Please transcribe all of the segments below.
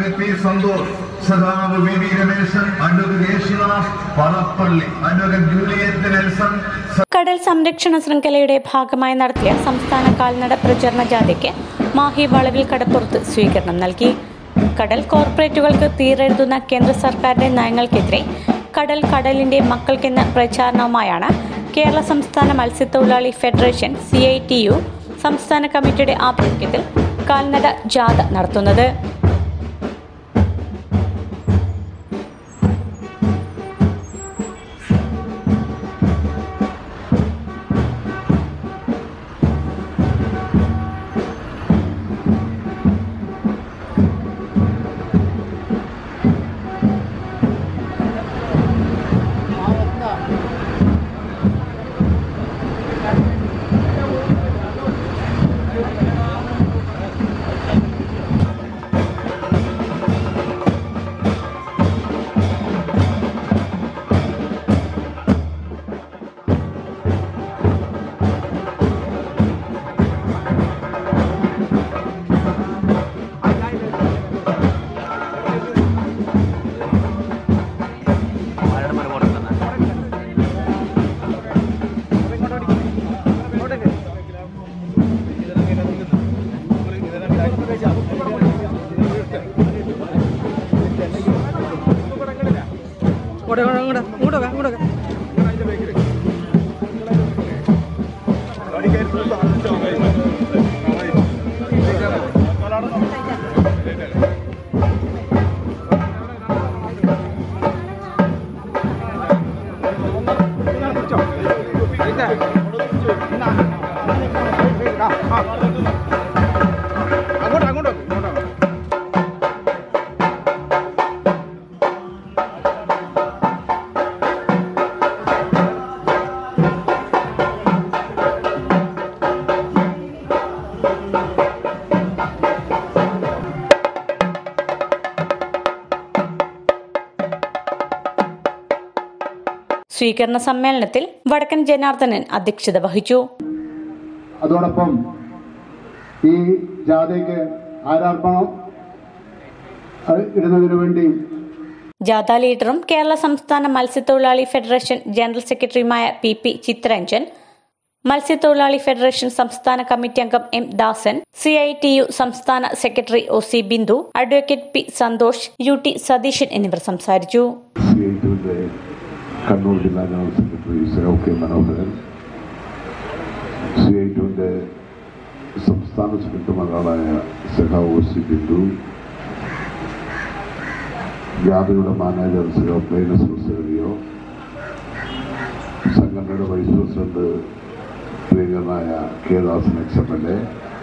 advocate P Santhosh സഖാവ് V V Rameshan advocate Yesudas Parappally advocate Juliet Nelson കടൽ സംരക്ഷണ ശൃംഖലയുടെ ഭാഗമായി നടത്തിയ സംസ്ഥാന കാൽനട പ്രചരണ ജാഥയ്ക്ക് മാഹി വളവിൽ കടപ്പുറത്ത് സ്വീകരണം നൽകി കടൽ കോർപ്പറേറ്റുകൾക്ക് തീരെഴുതുന്ന കേന്ദ്ര സർക്കാരിന്റെ നയങ്ങൾക്കെതിരെ കടൽ കടലിന്റെ മക്കൾക്കെന്ന പ്രചാരണവുമായാണ് കേരള സംസ്ഥാന മത്സ്യത്തൊഴിലാളി federation C I T U സംസ്ഥാന കമ്മിറ്റിയുടെ ആഭിമുഖ്യത്തിൽ കാൽനട ജാഥ നടത്തുന്നത് ഇങ്ങോട്ട് ഇങ്ങോട്ട് ഇങ്ങോട്ട് ഇങ്ങോട്ട് ഇങ്ങോട്ട് അങ്ങോട്ട് അങ്ങോട്ട് അങ്ങോട്ട് സ്വീകരണ സമ്മേളനത്തിൽ വടക്കൻ ജനാർദ്ദനൻ അധ്യക്ഷത വഹിച്ചു അതോടൊപ്പം ഈ ജാഥയ്ക്ക് ആരാർപ്പണം അത് ഇടുന്നതിനു വേണ്ടി ജാഥ ലീഡറും കേരള സംസ്ഥാന മത്സ്യത്തൊഴിലാളി ഫെഡറേഷൻ ജനറൽ സെക്രട്ടറിയുമായ പി പി ചിത്രരഞ്ജൻ മത്സ്യത്തൊഴിലാളി ഫെഡറേഷൻ സംസ്ഥാന കമ്മിറ്റി അംഗം M Dasan C I T U സംസ്ഥാന secretary O C Bindu advocate P Santhosh U T Satheesan എന്നിവർ സംസാരിച്ചു സി ഐ ടുവിൻ്റെ കണ്ണൂർ ജില്ലാ ജനറൽ സെക്രട്ടറി സഖാവ് കെ മനോഹരൻ സി ഐ ടുവിൻ്റെ സംസ്ഥാന സെക്രട്ടറിമാരായ സഖാവ് ഒ സി ബിന്ദു ജാഥയുടെ മാനേജർ സഖാവ് പ്ലേനസ് ഹുസേറിയോ സംഘടനയുടെ വൈസ് പ്രസിഡന്റ് പ്രിയങ്കരനായ K Dasan ex M L A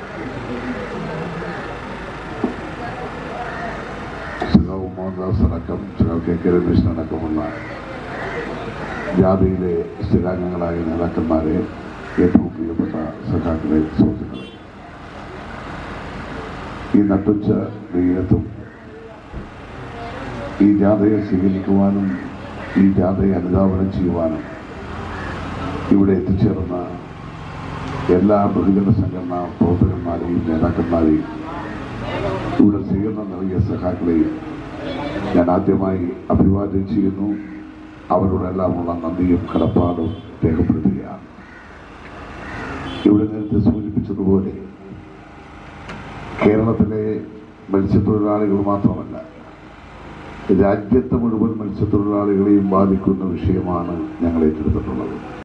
സഖാവ് മോഹൻദാസ് അടക്കം സഖാവ് കെ കെ രമേശൻ അടക്കമുള്ള ജാഥയിലെ സ്ഥിരാംഗങ്ങളായ നേതാക്കന്മാരെ ഏറ്റവും പ്രിയപ്പെട്ട സഖാക്കളെ സുഹൃത്തുക്കളെ ഈ നട്ടുച്ച വെയിലത്തും ഈ ജാഥയെ സ്വീകരിക്കുവാനും ഈ ജാഥയെ അനുധാവനം ചെയ്യുവാനും ഇവിടെ എത്തിച്ചേർന്ന എല്ലാ ബഹുജന സംഘടനാ പ്രവർത്തകന്മാരെയും നേതാക്കന്മാരെയും ഇവിടെ സ്വീകരണം നൽകിയ സഖാക്കളെയും ഞാൻ ആദ്യമായി അഭിവാദ്യം ചെയ്യുന്നു അവരോടെല്ലാമുള്ള നന്ദിയും കടപ്പാടും രേഖപ്പെടുത്തുകയാണ് ഇവിടെ നേരത്തെ സൂചിപ്പിച്ചതുപോലെ കേരളത്തിലെ മത്സ്യത്തൊഴിലാളികൾ മാത്രമല്ല രാജ്യത്തെ മുഴുവൻ മത്സ്യത്തൊഴിലാളികളെയും ബാധിക്കുന്ന വിഷയമാണ് ഞങ്ങൾ ഏറ്റെടുത്തിട്ടുള്ളത്